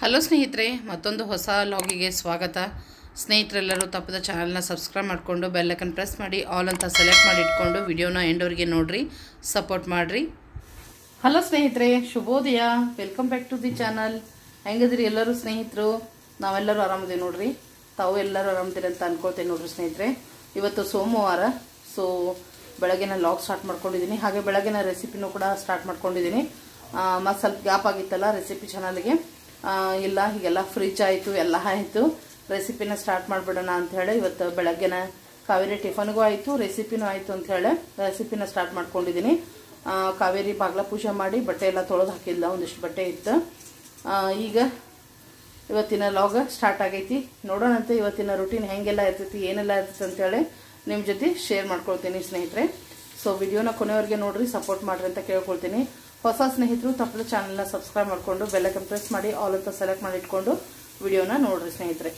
Hello ಸ್ನೇಹಿತರೆ ಮತ್ತೊಂದು ಹೊಸ ಲಾಗಿಗೆ ಸ್ವಾಗತ ಸ್ನೇಹಿತರೆಲ್ಲರೂ ತಪ್ಪದ ಚಾನಲ್ನ ಸಬ್ಸ್ಕ್ರೈಬ್ ಮಾಡಿಕೊಂಡು ಬೆಲ್ಲೈಕನ್ ಪ್ರೆಸ್ ಮಾಡಿ ಆಲ್ ಅಂತ ಸೆಲೆಕ್ಟ್ ಮಾಡಿ ಇಟ್ಕೊಂಡು ವಿಡಿಯೋನ ಎಂಡವರೆಗೆ ನೋಡ್ರಿ ಸಪೋರ್ಟ್ ಮಾಡಿರಿ ಹಲೋ ಸ್ನೇಹಿತರೆ ಶುಭೋದಯ welcome back to the channel ಹೆಂಗದ್ರಿ ಎಲ್ಲರೂ ಸ್ನೇಹಿತರು ನಾವೆಲ್ಲರೂ ಆರಾಮದೇವಿ ನೋಡ್ರಿ ತಾವು ಎಲ್ಲರೂ ಆರಾಮದಿರಿ ಅಂತ ಅನ್ಕೊಳ್ತೇನೆ ನೋಡ್ರಿ ಸ್ನೇಹಿತರೆ ಇವತ್ತು ಸೋಮವಾರ ಸೊ ಬೆಳಗ್ಗೆನ ಲಾಗ್ ಸ್ಟಾರ್ಟ್ ಮಾಡ್ಕೊಂಡಿದ್ದೀನಿ ಹಾಗೆ ಬೆಳಗ್ಗೆನ ರೆಸಿಪಿನೂ ಕೂಡ ಸ್ಟಾರ್ಟ್ ಮಾಡ್ಕೊಂಡಿದ್ದೀನಿ ಮತ್ತು ಸ್ವಲ್ಪ ಗ್ಯಾಪ್ ಆಗಿತ್ತಲ್ಲ ರೆಸಿಪಿ ಚಾನಲ್ಗೆ ಇಲ್ಲ ಹೀಗೆಲ್ಲ ಫ್ರಿಜ್ ಆಯಿತು ಎಲ್ಲ ಆಯಿತು ರೆಸಿಪಿನ ಸ್ಟಾರ್ಟ್ ಮಾಡಿಬಿಡೋಣ ಅಂತ ಹೇಳಿ ಇವತ್ತು ಬೆಳಗ್ಗೆನ ಕಾವೇರಿ ಟಿಫನ್ಗೂ ಆಯಿತು ರೆಸಿಪಿನೂ ಆಯಿತು ಅಂತ ಹೇಳಿ ರೆಸಿಪಿನ ಸ್ಟಾರ್ಟ್ ಮಾಡ್ಕೊಂಡಿದ್ದೀನಿ ಆ, ಕಾವೇರಿ ಬಾಗ್ಲ ಪೂಜೆ ಮಾಡಿ ಬಟ್ಟೆ ಎಲ್ಲ ತೊಳೆದು ಹಾಕಿಲ್ಲ ಒಂದಿಷ್ಟು ಬಟ್ಟೆ ಇತ್ತು ಆ, ಈಗ ಇವತ್ತಿನ ಲಾಗ್ ಸ್ಟಾರ್ಟ್ ಆಗೈತಿ ನೋಡೋಣಂತೆ ಇವತ್ತಿನ ರುಟೀನ್ ಹೆಂಗೆಲ್ಲ ಇರ್ತೈತಿ ಏನೆಲ್ಲ ಇರ್ತೈತಿ ಅಂತೇಳಿ ನಿಮ್ಮ ಜೊತೆ ಶೇರ್ ಮಾಡ್ಕೊಳ್ತೀನಿ ಸ್ನೇಹಿತರೆ ಸೊ ವಿಡಿಯೋನ ಕೊನೆವರೆಗೆ ನೋಡ್ರಿ ಸಪೋರ್ಟ್ ಮಾಡ್ರಿ ಅಂತ ಕೇಳ್ಕೊಳ್ತೀನಿ ಹೊಸ ಸ್ನೇಹಿತರು ತಪ್ಪದ ಚಾನಲ್ನ ಸಬ್ಸ್ಕ್ರೈಬ್ ಮಾಡಿಕೊಂಡು ಬೆಲ್ಲೈಕನ್ ಪ್ರೆಸ್ ಮಾಡಿ ಆಲ್ ಅಂತ ಸೆಲೆಕ್ಟ್ ಮಾಡಿ ಇಟ್ಕೊಂಡು ವಿಡಿಯೋನ ನೋಡ್ರಿ ಸ್ನೇಹಿತರೆ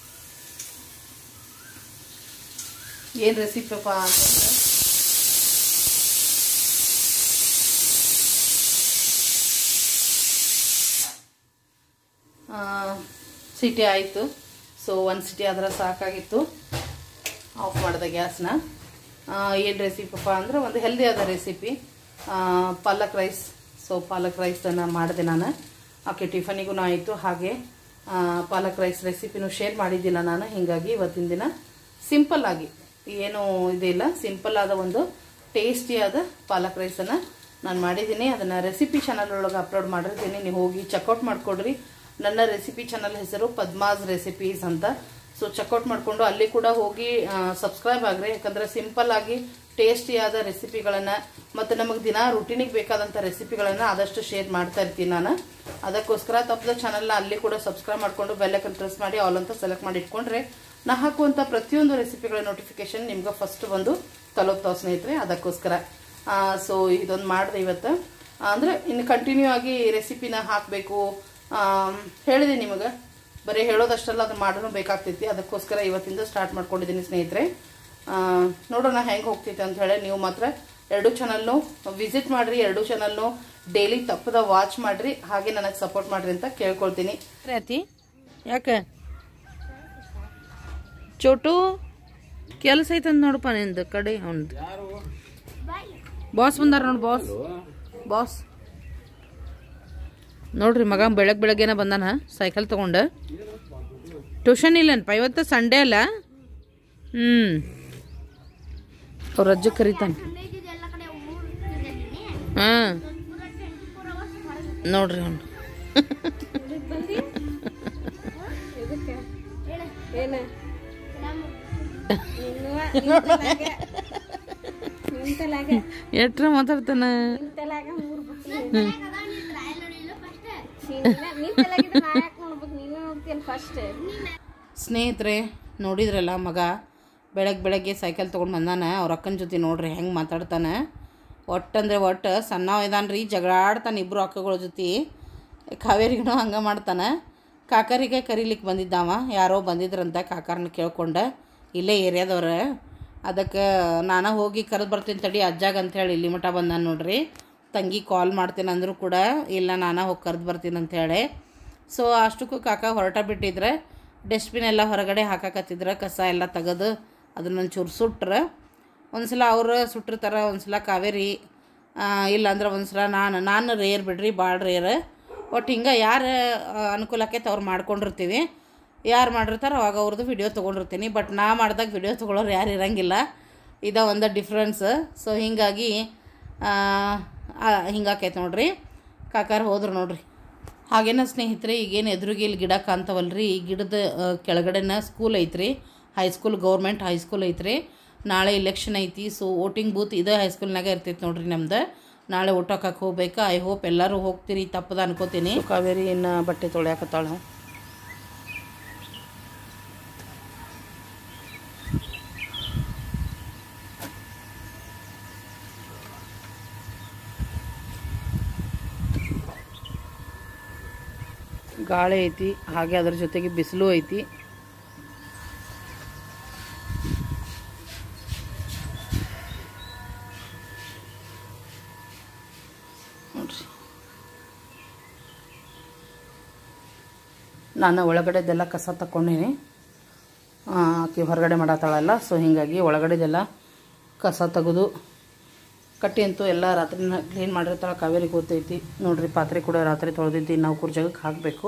ಏನು ರೆಸಿಪಿಪ್ಪ ಅಂತಂದ್ರೆ ಆ, ಸಿಟಿ ಆಯಿತು ಸೊ ಒಂದು ಸಿಟಿ ಆದ್ರೆ ಸಾಕಾಗಿತ್ತು ಆಫ್ ಮಾಡಿದೆ ಗ್ಯಾಸ್ನ ಏನು ರೆಸಿಪಿಪ್ಪ ಅಂದ್ರೆ ಒಂದು ಹೆಲ್ದಿ ಆದ recipe palak rice so palak ರೈಸನ್ನು ಮಾಡಿದೆ ನಾನು ಓಕೆ ಟಿಫನಿಗೂ ಆಯಿತು ಹಾಗೆ ಆ, ಪಾಲಕ್ ರೈಸ್ ರೆಸಿಪಿನೂ ಶೇರ್ ಮಾಡಿದ್ದಿಲ್ಲ ನಾನು ಹೀಗಾಗಿ ಇವತ್ತಿನ ದಿನ ಸಿಂಪಲ್ ಆಗಿ ಏನು ಇದಿಲ್ಲ ಸಿಂಪಲ್ ಆದ ಒಂದು ಟೇಸ್ಟಿಯಾದ ಪಾಲಕ್ ರೈಸನ್ನು ನಾನು ಮಾಡಿದ್ದೀನಿ ಅದನ್ನು ರೆಸಿಪಿ ಚಾನಲ್ ಒಳಗೆ ಅಪ್ಲೋಡ್ ಮಾಡಿರ್ತೀನಿ ನೀವು ಹೋಗಿ ಚೆಕ್ಔಟ್ ಮಾಡಿಕೊಡ್ರಿ ನನ್ನ ರೆಸಿಪಿ ಚಾನಲ್ ಹೆಸರು ಪದ್ಮಾಸ್ ರೆಸಿಪೀಸ್ ಅಂತ ಸೊ ಚೆಕ್ಔಟ್ ಮಾಡಿಕೊಂಡು ಅಲ್ಲಿ ಕೂಡ ಹೋಗಿ ಸಬ್ಸ್ಕ್ರೈಬ್ ಆಗ್ರಿ ಯಾಕಂದ್ರೆ ಸಿಂಪಲ್ ಆಗಿ ಟೇಸ್ಟಿಯಾದ ರೆಸಿಪಿಗಳನ್ನು ಮತ್ತು ನಮಗೆ ದಿನ ರುಟೀನಿಗೆ ಬೇಕಾದಂಥ ರೆಸಿಪಿಗಳನ್ನು ಆದಷ್ಟು ಶೇರ್ ಮಾಡ್ತಾ ಇರ್ತೀನಿ ನಾನು ಅದಕ್ಕೋಸ್ಕರ ತಪ್ಪದ ಚಾನಲ್ನ ಅಲ್ಲಿ ಕೂಡ ಸಬ್ಸ್ಕ್ರೈಬ್ ಮಾಡಿಕೊಂಡು ಬೆಲ್ಲೈಕನ್ ಪ್ರೆಸ್ ಮಾಡಿ ಆಲ್ ಅಂತ ಸೆಲೆಕ್ಟ್ ಮಾಡಿ ಇಟ್ಕೊಂಡ್ರೆ ನಾ ಹಾಕುವಂಥ ಪ್ರತಿಯೊಂದು ರೆಸಿಪಿಗಳ ನೋಟಿಫಿಕೇಶನ್ ನಿಮ್ಗೆ ಫಸ್ಟ್ ಬಂದು ತಲುಪ್ತಾವ ಸ್ನೇಹಿತರೆ ಅದಕ್ಕೋಸ್ಕರ ಸೊ ಇದೊಂದು ಮಾಡಿದೆ ಇವತ್ತು ಅಂದರೆ ಇನ್ನು ಕಂಟಿನ್ಯೂ ಆಗಿ ರೆಸಿಪಿನ ಹಾಕಬೇಕು ಹೇಳಿದೆ ನಿಮಗೆ ಬರೀ ಹೇಳೋದಷ್ಟಲ್ಲ ಅದನ್ನ ಮಾಡೋಣ ಬೇಕಾಗ್ತೈತಿ ಅದಕ್ಕೋಸ್ಕರ ಇವತ್ತಿಂದ ಸ್ಟಾರ್ಟ್ ಮಾಡ್ಕೊಂಡಿದ್ದೀನಿ ಸ್ನೇಹಿತರೆ ಆ, ನೋಡೋಣ ಹೆಂಗೆ ಹೋಗ್ತೈತೆ ಅಂತ ಹೇಳಿ ನೀವು ಮಾತ್ರ ಎರಡು ಚಾನಲ್ನು ವಿಸಿಟ್ ಮಾಡಿರಿ ಎರಡು ಚಾನಲ್ನು ಡೈಲಿ ತಪ್ಪದ ವಾಚ್ ಮಾಡಿರಿ ಹಾಗೆ ನನಗೆ ಸಪೋರ್ಟ್ ಮಾಡಿರಿ ಅಂತ ಕೇಳ್ಕೊಳ್ತೀನಿ ರಾತಿ ಯಾಕೆ ಚೋಟು ಕೆಲಸ ಐತಂದ್ ನೋಡಪ್ಪ ನಿಂದು ಕಡೆ ಅವನದು ಬಾಸ್ ಬಂದಾರ ನೋಡು ಬಾಸ್ ಬಾಸ್ ನೋಡ್ರಿ ಮಗ ಬೆಳಗ್ಗೆ ಬೆಳಗ್ಗೆನ ಬಂದಾನ ಸೈಕಲ್ ತಗೊಂಡು ಟ್ಯೂಷನ್ ಇಲ್ಲನಪ್ಪ ಇವತ್ತು ಸಂಡೇ ಅಲ್ಲ ಹ್ಞೂ ಅವ್ರ ಅಜ್ಜ ಕರೀತಾನೆ ಹಾಂ ನೋಡ್ರಿ ಅವ್ನು ಎಟ್ರ ಮಾತಾಡ್ತಾನ ಸ್ನೇಹಿತರೆ ನೋಡಿದ್ರಲ್ಲ ಮಗ ಬೆಳಗ್ಗೆ ಬೆಳಗ್ಗೆ ಸೈಕಲ್ ತೊಗೊಂಡು ಬಂದಾನ ಅವ್ರ ಅಕ್ಕನ ಜೊತೆ ನೋಡ್ರಿ ಹೆಂಗೆ ಮಾತಾಡ್ತಾನೆ ಒಟ್ಟಂದ್ರೆ ಒಟ್ಟು ಸಣ್ಣ ಇದಾನ ರೀ ಜಗಳಾಡ್ತಾನೆ ಇಬ್ಬರು ಅಕ್ಕಗಳ ಜೊತೆ ಕಾವೇರಿಗೂ ಹಂಗೆ ಮಾಡ್ತಾನೆ ಕಾಕರಿಗೆ ಕರೀಲಿಕ್ಕೆ ಬಂದಿದ್ದಾವ ಯಾರೋ ಬಂದಿದ್ರಂತ ಕಾಕಾರನ್ನ ಕೇಳ್ಕೊಂಡೆ ಇಲ್ಲೇ ಏರಿಯಾದವ್ರ ಅದಕ್ಕೆ ನಾನು ಹೋಗಿ ಕರೆದು ಬರ್ತೀನಿ ತಡಿ ಅಜ್ಜಾಗ ಅಂತೇಳಿ ಇಲ್ಲಿ ಮಠ ಬಂದಾನ ನೋಡ್ರಿ ತಂಗಿ ಕಾಲ್ ಮಾಡ್ತೀನಿ ಅಂದರೂ ಕೂಡ ಇಲ್ಲ ನಾನು ಹೋಗಿ ಕರೆದು ಬರ್ತೀನಿ ಅಂತೇಳಿ ಸೊ ಅಷ್ಟಕ್ಕೂ ಕಾಕ ಹೊರಟ ಬಿಟ್ಟಿದ್ರೆ ಡಸ್ಟ್ಬಿನ್ ಎಲ್ಲ ಹೊರಗಡೆ ಹಾಕಾಕತ್ತಿದ್ರೆ ಕಸ ಎಲ್ಲ ತೆಗೆದು ಅದನ್ನ ಒಂಚೂರು ಸುಟ್ರೆ ಒಂದು ಸಲ ಅವ್ರು ಸುಟ್ಟಿರ್ತಾರೆ ಒಂದು ಸಲ ಕಾವೇರಿ ಆ, ಇಲ್ಲಾಂದ್ರೆ ಒಂದು ಸಲ ನಾನು ನಾನು ರೇರ್ ಬಿಡ್ರಿ ಭಾಳ ರೇರ್ ಒಟ್ಟು ಹಿಂಗೆ ಯಾರು ಅನುಕೂಲ ಆಕೈತೆ ಅವ್ರು ಮಾಡ್ಕೊಂಡಿರ್ತೀವಿ ಯಾರು ಮಾಡಿರ್ತಾರೋ ಅವಾಗ ಅವ್ರದ್ದು ವಿಡಿಯೋ ತೊಗೊಂಡಿರ್ತೀನಿ ಬಟ್ ನಾ ಮಾಡಿದಾಗ ವಿಡಿಯೋ ತೊಗೊಳೋರು ಯಾರು ಇರಂಗಿಲ್ಲ ಇದ ಒಂದು ಡಿಫ್ರೆನ್ಸ್ ಸೊ ಹೀಗಾಗಿ ಹಿಂಗಾಕೈತೆ ನೋಡ್ರಿ ಕಾಕಾರ ಹೋದ್ರು ನೋಡ್ರಿ ಹಾಗೇನ ಸ್ನೇಹಿತರೆ ಈಗೇನು ಎದುರಿಗೆ ಇಲ್ಲಿ ಗಿಡ ಕಾಣ್ತಾವಲ್ರಿ ಈ ಗಿಡದ ಆ, ಕೆಳಗಡೆನ ಸ್ಕೂಲ್ ಐತ್ರಿ ಹೈಸ್ಕೂಲ್ ಗೌರ್ಮೆಂಟ್ ಹೈಸ್ಕೂಲ್ ಐತ್ರಿ ನಾಳೆ ಇಲೆಕ್ಷನ್ ಐತಿ ಸೊ ವೋಟಿಂಗ್ ಬೂತ್ ಇದೇ ಹೈಸ್ಕೂಲ್ನಾಗ ಇರ್ತೈತೆ ನೋಡ್ರಿ ನಮ್ದು ನಾಳೆ ಊಟ ಹಾಕಕ್ಕೆ ಹೋಗ್ಬೇಕು ಐ ಹೋಪ್ ಎಲ್ಲರೂ ಹೋಗ್ತೀರಿ ತಪ್ಪದ ಅನ್ಕೋತೀನಿ ಕಾವೇರಿ ಇನ್ನು ಬಟ್ಟೆ ತೊಳ್ಯಾಕತ್ತಾಳ ಗಾಳಿ ಐತಿ ಹಾಗೆ ಅದ್ರ ಜೊತೆಗೆ ಬಿಸಿಲು ಐತಿ ನೋಡ್ರಿ ನಾನು ಒಳಗಡೆದೆಲ್ಲ ಕಸ ತಗೊಂಡೀನಿ ಆಕೆ ಹೊರಗಡೆ ಮಾಡತ್ತಾಳಲ್ಲ ಸೊ ಹೀಗಾಗಿ ಒಳಗಡೆದೆಲ್ಲ ಕಸ ತೆಗೆದು ಕಟ್ಟಿ ಅಂತೂ ಎಲ್ಲ ರಾತ್ರಿನ ಕ್ಲೀನ್ ಮಾಡಿರ್ತಾಳೆ ಕಾವೇರಿ ಗೊತ್ತೈತಿ ನೋಡ್ರಿ ಪಾತ್ರೆ ಕೂಡ ರಾತ್ರಿ ತೊಳೆದಿದ್ದು ನಾವು ಕುರ್ಜಾಗಕ್ಕೆ ಹಾಕಬೇಕು